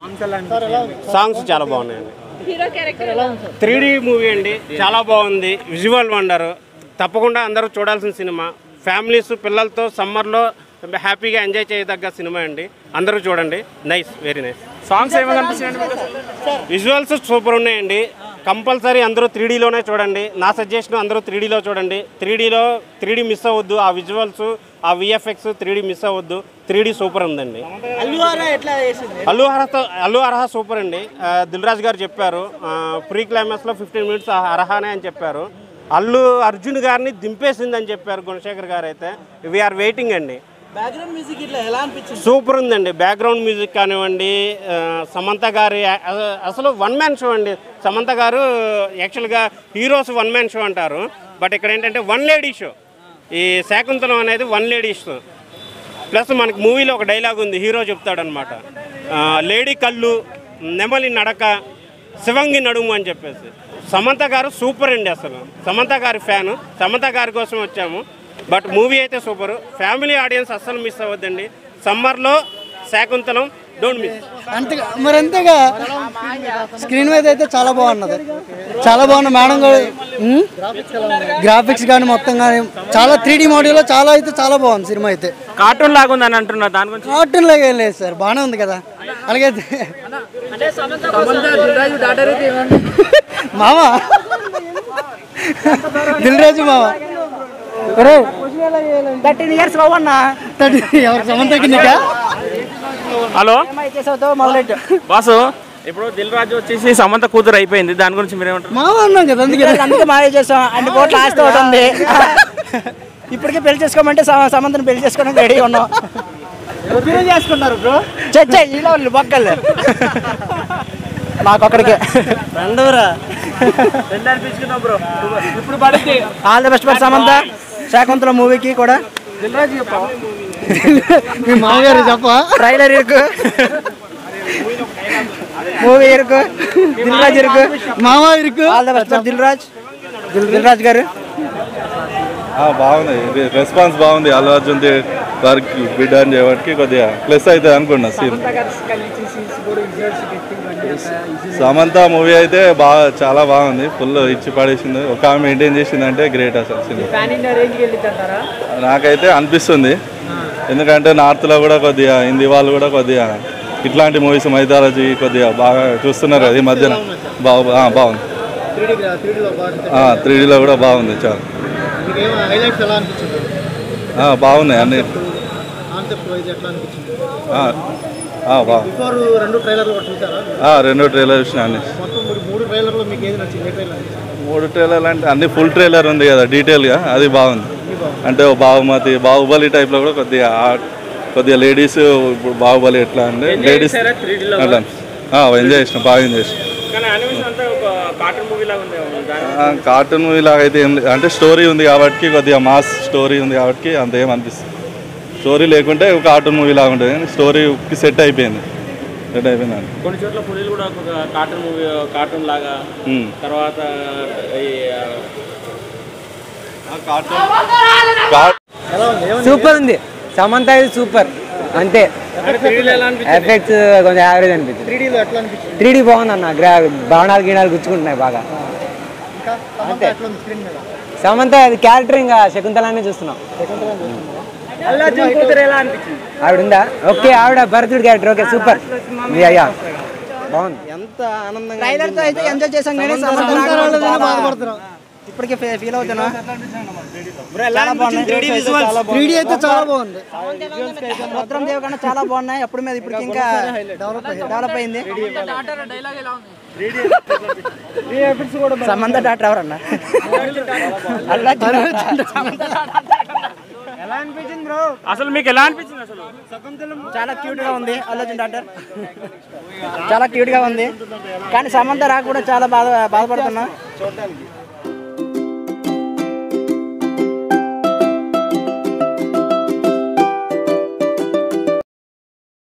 Songs చాలా బాగున్నాయండి hero character ఎలా ఉంది త్రీ మూవీ అండి చాలా బాగుంది విజువల్ వండర్ తప్పకుండా అందరూ చూడాల్సిన సినిమా ఫ్యామిలీస్ పిల్లలతో సమ్మర్లో హ్యాపీగా ఎంజాయ్ చేయదగ్గ సినిమా అండి అందరూ చూడండి నైస్ వెరీ నైస్ సాంగ్స్ ఏమైనా అనిపించాయండి మీకు విజువల్స్ సూపర్ ఉన్నాయండి కంపల్సరీ అందరూ త్రీ డీలోనే చూడండి నా సజెషన్ అందరూ త్రీ డీలో చూడండి త్రీ డీలో త్రీ డీ మిస్ అవ్వద్దు ఆ విజువల్స్ ఆ విఎఫ్ఎక్స్ త్రీ డీ మిస్ అవ్వద్దు త్రీ డీ సూపర్ ఉందండి అల్లువారా ఎట్లా చేసింది అల్లు అర్హత అల్లు అర్హ సూపర్ అండి ఆ, దిల్ రాజు గారు చెప్పారు ప్రీ క్లైమాక్స్లో ఫిఫ్టీన్ మినిట్స్ అర్హానే అని చెప్పారు అల్లు అర్జున్ గారిని దింపేసిందని చెప్పారు గుణశేఖర్ గారు అయితే వీఆర్ వెయిటింగ్ అండి బ్యాక్గ్రౌండ్ మ్యూజిక్ ఇట్లా ఎలా అనిపించింది సూపర్ ఉందండి బ్యాక్గ్రౌండ్ మ్యూజిక్ కానివ్వండి ఆ, సమంత గారి అ- అసలు వన్ మ్యాన్ షో అండి సమంత గారు యాక్చువల్గా హీరోస్ వన్ మ్యాన్ షో అంటారు బట్ ఇక్కడ ఏంటంటే వన్ లేడీ షో ఈ శాకుంతలం అనేది వన్ లేడీ షో ప్లస్ మనకి మూవీలో ఒక డైలాగ్ ఉంది హీరో చెప్తాడనమాట లేడీ కళ్ళు నెమలి నడక శివంగి నడుము అని చెప్పేసి సమంత గారు సూపర్ అండి అసలు సమంత గారి ఫ్యాన్ సమంత గారి కోసం వచ్చాము బట్ మూవీ అయితే సూపర్ ఫ్యామిలీ ఆడియన్స్ అస్సలు మిస్ అవ్వద్దండి సమ్మర్లో శాకుంతలం డోంట్ మిస్ అంతగా మరి అంతేగా స్క్రీన్ మీద అయితే చాలా బాగున్నది చాలా బాగుంది మేడం గారు గ్రాఫిక్స్ కానీ మొత్తం కానీ చాలా త్రీ డీ మోడల్లో చాలా అయితే చాలా బాగుంది సినిమా అయితే కార్టూన్ లాగా ఉందని అంటున్నారు దాని గురించి కార్టూన్ లాగా ఏం లేదు సార్ బాగానే ఉంది కదా అలాగే మామ దిల్ రాజు మామ థర్టీన్ ఇయర్స్ బావన్నా థర్టీ ఎవరు సమంతకి నీకా హలో చేసావుతో మొదలెట్టు బాసు ఇప్పుడు దిల్ రాజు వచ్చేసి సమంత కూతురు అయిపోయింది దాని గురించి మీరేమంటారు మామ అన్నాం కదా అందుకే అందుకే మాయ చేసాం అన్ని కోట్ల ఆస్తి ఒకటి ఉంది ఇప్పటికే పెళ్లి చేసుకోమంటే సమ- సమంతను పెళ్లి చేసుకోవడానికి రెడీ ఉన్నాం ఒపీనియన్ చేసుకున్నారు బ్రో చచ్చా ఇలా వాళ్ళు బొక్కలు మాకొక్కడికే రెండవరా ఇప్పుడు పడితే all the best for Samantha Shakuntala మూవీకి కూడా మీ మామగారు చెప్ప ట్రైలర్ ఇరుకు మూవీ ఇరుకు దిల్ రాజ్ ఇరుకు మామ ఇరుకు all the best for Dil Raj Dil Raj garu ఆ, బాగుంది ఇది రెస్పాన్స్ బాగుంది అల్లు అర్జున్ వర్క్ బిడ్ అని చేయడానికి కొద్దిగా ప్లస్ అవుతుంది అనుకున్నా సీన్ సమంత మూవీ అయితే బాగా చాలా బాగుంది ఫుల్ ఇచ్చి పడేసింది ఒక ఆమె మెయింటైన్ చేసింది అంటే గ్రేట్ అసలు సినిమా నాకైతే అనిపిస్తుంది ఎందుకంటే నార్త్లో కూడా కొద్దిగా హిందీ వాళ్ళు కూడా కొద్దిగా ఇట్లాంటి మూవీస్ మైథాలజీ కొద్దిగా బాగా చూస్తున్నారు కదా ఈ మధ్యన బాగు ఆ, బాగుంది త్రీ డీలో కూడా బాగుంది చాలా హైలైట్స్ ఎలా అనిపించింది ఆ, బాగున్నాయి అన్ని కాన్సెప్ట్ వైజ్ ఎట్లా అనిపించింది ఆ, ఆ, బాగు బిఫోర్ రెండు ట్రైలర్లు కూడా చూసారా ఆ, రెండో ట్రైలర్ చూసిన అన్ని మొత్తం మూడు మూడు ట్రైలర్లో మీకు ఏది నచ్చింది ఏ ట్రైలర్ మూడు ట్రైలర్ అంటే అన్ని ఫుల్ ట్రైలర్ ఉంది కదా డీటెయిల్గా అది బాగుంది అంటే ఓ బాహుమతి బాహుబలి టైప్లో కూడా కొద్దిగా ఆ- కొద్దిగా లేడీస్ ఇప్పుడు బాహుబలి ఎట్లా అంటే లేడీస్ అట్లా ఎంజాయ్ చేసిన బాగా ఎంజాయ్ చేసిన కానీ అనిమేషన్ అంతా ఒక కార్టూన్ మూవీ లాగా ఉంది దాని కార్టూన్ మూవీ లాగా అయితే ఏం లేదు అంటే స్టోరీ ఉంది కాబట్టి కొద్దిగా మాస్ స్టోరీ ఉంది కాబట్టి అంత ఏం అనిపిస్తుంది స్టోరీ లేకుంటే ఒక కార్టూన్ మూవీ లాగా ఉంటుంది కానీ స్టోరీకి సెట్ అయిపోయింది సెట్ అయిపోయింది అండి కొన్ని చోట్ల పులిలు కూడా ఒక కార్టూన్ మూవీ కార్టూన్ లాగా ఉమ్. తర్వాత ఈ సూపర్ ఉంది సమంత ఇది సూపర్ అంతే ఎఫెక్ట్స్ కొంచెం యావరేజ్ అనిపించింది త్రీడీలో ఎట్లా అనిపించింది త్రీ డీ బాగుంది అన్న గ్రా బాణాలు గీణాలు గుచ్చుకుంటున్నాయి బాగా ఇంకా సమంత ఎట్లా ఉంది స్క్రీన్ మీద సమంత అది క్యారెక్టర్ ఇంకా శకుంతలానే చూస్తున్నాం ఆవిడ ఉందా ఓకే ఆవిడ భరతుడి క్యారెక్టర్ ఓకే సూపర్ అయ్యా బాగుంది ఎంత ఆనందంగా ట్రైలర్ తో అయితే ఎంజాయ్ చేసాం కానీ సమంత సమంత రాకపోవడం రాలేదని చాలా- బాధపడుతున్నాం ఇప్పటికే ఫీల్ అవుతున్నా చాలా బాగున్నాయి త్రీడీ అయితే చాలా బాగుంది రుద్రం దేవ్ కన్నా చాలా బాగున్నాయి అప్పుడు మీద ఇప్పటికి ఇంకా డెవలప్ అయింది సమంత డాక్టర్ ఎవరన్నా అసలు మీకు ఎలా అనిపించింది అసలు చాలా క్యూట్ గా ఉంది అల్లర్జున్ డాక్టర్ చాలా క్యూట్ గా ఉంది కానీ సమంత రాక కూడా చాలా బాధ బాధపడుతున్నా